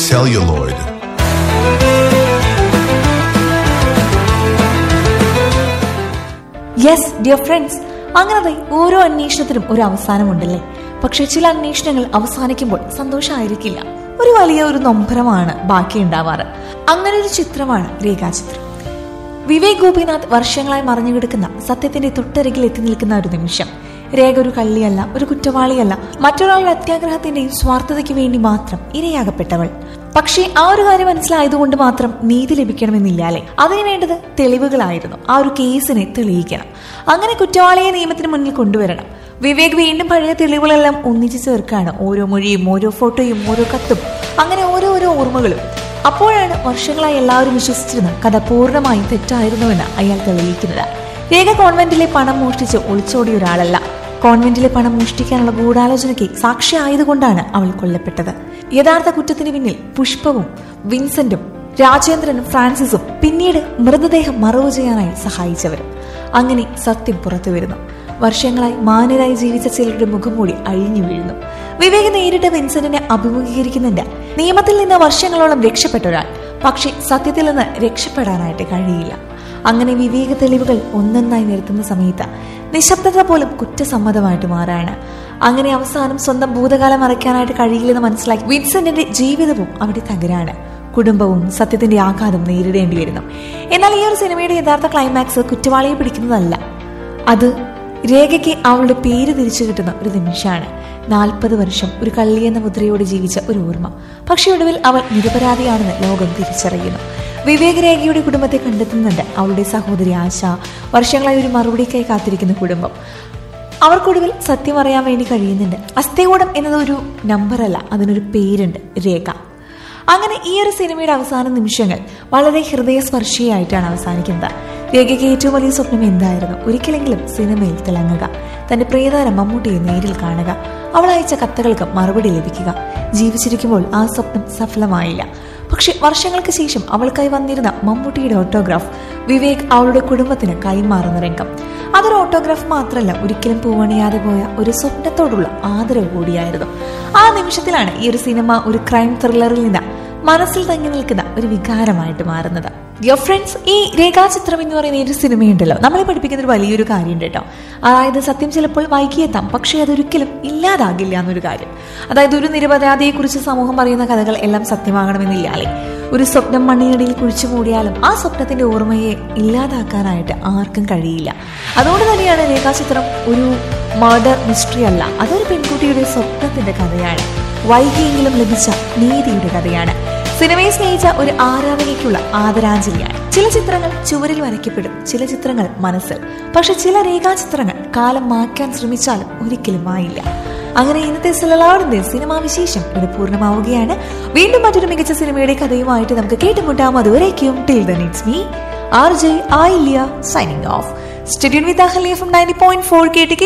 celluloid. Yes dear friends അങ്ങനെ ഓരോ അന്വേഷണത്തിനും ഒരു അവസാനമുണ്ടല്ലേ പക്ഷെ ചില അന്വേഷണങ്ങൾ അവസാനിക്കുമ്പോൾ സന്തോഷമായിരിക്കില്ല ഒരു വലിയ ഒരു നൊമ്പരമാണ് ബാക്കി ഉണ്ടാവാറ് അങ്ങനെ ഒരു ചിത്രമാണ് രേഖാചിത്രം വിവേക് ഗോപിനാഥ് വർഷങ്ങളായി മറഞ്ഞു കിടക്കുന്ന സത്യത്തിന്റെ തൊട്ടരികിൽ എത്തി നിൽക്കുന്ന ഒരു നിമിഷം രേഖ ഒരു കള്ളിയല്ല ഒരു കുറ്റവാളിയല്ല മറ്റൊരാളുടെ അത്യാഗ്രഹത്തിന്റെയും സ്വാർത്ഥതയ്ക്ക് വേണ്ടി മാത്രം ഇരയാകപ്പെട്ടവൾ പക്ഷേ ആ ഒരു കാര്യം മനസ്സിലായതുകൊണ്ട് മാത്രം നീതി ലഭിക്കണമെന്നില്ല അല്ലെ അതിനു വേണ്ടത് തെളിവുകളായിരുന്നു ആ ഒരു കേസിനെ തെളിയിക്കണം അങ്ങനെ കുറ്റവാളിയെ നിയമത്തിന് മുന്നിൽ കൊണ്ടുവരണം വിവേക് വീണ്ടും പഴയ തെളിവുകളെല്ലാം ഒന്നിച്ചു ചേർക്കാണ് ഓരോ മൊഴിയും ഓരോ ഫോട്ടോയും ഓരോ കത്തും അങ്ങനെ ഓരോരോ ഓർമ്മകളും അപ്പോഴാണ് വർഷങ്ങളായി എല്ലാവരും വിശ്വസിച്ചിരുന്ന കഥ പൂർണ്ണമായും തെറ്റായിരുന്നുവെന്ന് അയാൾ തെളിയിക്കുന്നത് രേഖ കോൺവെന്റിലെ പണം മോഷ്ടിച്ച് ഒളിച്ചോടിയ ഒരാളല്ല കോൺവെന്റിലെ പണം മോഷ്ടിക്കാനുള്ള ഗൂഢാലോചനയ്ക്ക് സാക്ഷിയായതുകൊണ്ടാണ് അവൾ കൊല്ലപ്പെട്ടത് യഥാർത്ഥ കുറ്റത്തിന് പിന്നിൽ പുഷ്പവും വിൻസെന്റും രാജേന്ദ്രനും ഫ്രാൻസിസും പിന്നീട് മൃതദേഹം മറവ് ചെയ്യാനായി സഹായിച്ചവരും അങ്ങനെ സത്യം പുറത്തു വരുന്നു വർഷങ്ങളായി മാന്യരായി ജീവിച്ച ചിലരുടെ മുഖം മൂടി അഴിഞ്ഞു വീഴുന്നു വിവേക് നേരിട്ട് വിൻസെന്റിനെ അഭിമുഖീകരിക്കുന്നുണ്ട് നിയമത്തിൽ നിന്ന് വർഷങ്ങളോളം രക്ഷപ്പെട്ട ഒരാൾ പക്ഷേ സത്യത്തിൽ നിന്ന് രക്ഷപ്പെടാനായിട്ട് കഴിയില്ല അങ്ങനെ വിവേക തെളിവുകൾ ഒന്നൊന്നായി നിരത്തുന്ന സമയത്ത് നിശബ്ദത പോലും കുറ്റസമ്മതമായിട്ട് മാറാണ് അങ്ങനെ അവസാനം സ്വന്തം ഭൂതകാലം മറയ്ക്കാനായിട്ട് കഴിയില്ലെന്ന് മനസ്സിലാക്കി വിൻസെന്റിന്റെ ജീവിതവും അവിടെ തകരാണ് കുടുംബവും സത്യത്തിന്റെ ആഘാതം നേരിടേണ്ടി വരുന്നു എന്നാൽ ഈ ഒരു സിനിമയുടെ യഥാർത്ഥ ക്ലൈമാക്സ് കുറ്റവാളിയെ പിടിക്കുന്നതല്ല അത് രേഖയ്ക്ക് അവളുടെ പേര് തിരിച്ചു കിട്ടുന്ന ഒരു നിമിഷമാണ് നാൽപ്പത് വർഷം ഒരു കള്ളി എന്ന മുദ്രയോട് ജീവിച്ച ഒരു ഓർമ്മ പക്ഷെ ഒടുവിൽ അവൾ നിരപരാധിയാണെന്ന് ലോകം തിരിച്ചറിയുന്നു വിവേക് രേഖയുടെ കുടുംബത്തെ കണ്ടെത്തുന്നുണ്ട് അവളുടെ സഹോദരി ആശ വർഷങ്ങളായി ഒരു മറുപടിക്കായി കാത്തിരിക്കുന്ന കുടുംബം അവർക്കൊടുവിൽ സത്യം അറിയാൻ വേണ്ടി കഴിയുന്നുണ്ട് അസ്ഥികൂടം എന്നതൊരു നമ്പറല്ല അതിനൊരു പേരുണ്ട് രേഖ അങ്ങനെ ഈ ഒരു സിനിമയുടെ അവസാന നിമിഷങ്ങൾ വളരെ ഹൃദയസ്പർശിയായിട്ടാണ് അവസാനിക്കുന്നത് രേഖയ്ക്ക് ഏറ്റവും വലിയ സ്വപ്നം എന്തായിരുന്നു ഒരിക്കലെങ്കിലും സിനിമയിൽ തിളങ്ങുക തന്റെ പ്രിയതാരം മമ്മൂട്ടിയെ നേരിൽ കാണുക അവൾ അയച്ച കത്തുകൾക്ക് മറുപടി ലഭിക്കുക ജീവിച്ചിരിക്കുമ്പോൾ ആ സ്വപ്നം സഫലമായില്ല പക്ഷെ വർഷങ്ങൾക്ക് ശേഷം അവൾക്കായി വന്നിരുന്ന മമ്മൂട്ടിയുടെ ഓട്ടോഗ്രാഫ് വിവേക് അവളുടെ കുടുംബത്തിന് കൈമാറുന്ന രംഗം അതൊരു ഓട്ടോഗ്രാഫ് മാത്രമല്ല ഒരിക്കലും പൂവണിയാതെ പോയ ഒരു സ്വപ്നത്തോടുള്ള ആദരവ് കൂടിയായിരുന്നു ആ നിമിഷത്തിലാണ് ഈ ഒരു സിനിമ ഒരു ക്രൈം ത്രില്ലറിൽ നിന്ന് മനസ്സിൽ തങ്ങി നിൽക്കുന്ന ഒരു വികാരമായിട്ട് മാറുന്നത് ഡിയർ ഫ്രണ്ട്സ് ഈ രേഖാചിത്രം എന്ന് പറയുന്ന ഈ ഒരു സിനിമയുണ്ടല്ലോ നമ്മളെ പഠിപ്പിക്കുന്ന ഒരു വലിയൊരു കാര്യമുണ്ട് കേട്ടോ അതായത് സത്യം ചിലപ്പോൾ വൈകിയെത്താം പക്ഷേ അതൊരിക്കലും ഇല്ലാതാകില്ല എന്നൊരു കാര്യം അതായത് ഒരു നിരപരാധിയെക്കുറിച്ച് സമൂഹം പറയുന്ന കഥകൾ എല്ലാം സത്യമാകണമെന്നില്ല അല്ലേ ഒരു സ്വപ്നം മണ്ണിനടിയിൽ കുഴിച്ചു മൂടിയാലും ആ സ്വപ്നത്തിന്റെ ഓർമ്മയെ ഇല്ലാതാക്കാനായിട്ട് ആർക്കും കഴിയില്ല അതുകൊണ്ട് തന്നെയാണ് രേഖാചിത്രം ഒരു മർഡർ മിസ്റ്ററി അല്ല അതൊരു പെൺകുട്ടിയുടെ സ്വപ്നത്തിന്റെ കഥയാണ് വൈകിയെങ്കിലും ലഭിച്ച നീതിയുടെ കഥയാണ് സിനിമയെ സ്നേഹിച്ച ഒരു ആരാധകയ്ക്കുള്ള ആദരാഞ്ജലിയാണ് ചില ചിത്രങ്ങൾ ചുവരിൽ വരയ്ക്കപ്പെടും ചില ചിത്രങ്ങൾ മനസ്സിൽ പക്ഷെ ചില രേഖാചിത്രങ്ങൾ കാലം മാറ്റാൻ ശ്രമിച്ചാലും ഒരിക്കലും ആയില്ല അങ്ങനെ ഇന്നത്തെ സിലലാടിന്റെ സിനിമാ വിശേഷം ഇവിടെ പൂർണ്ണമാവുകയാണ് വീണ്ടും മറ്റൊരു മികച്ച സിനിമയുടെ കഥയുമായിട്ട് നമുക്ക് കേട്ടുമുട്ടാം അതുവരേക്കും till then it's me R J Ayilya signing off studio with Ahalia from ninety point four കേട്ട്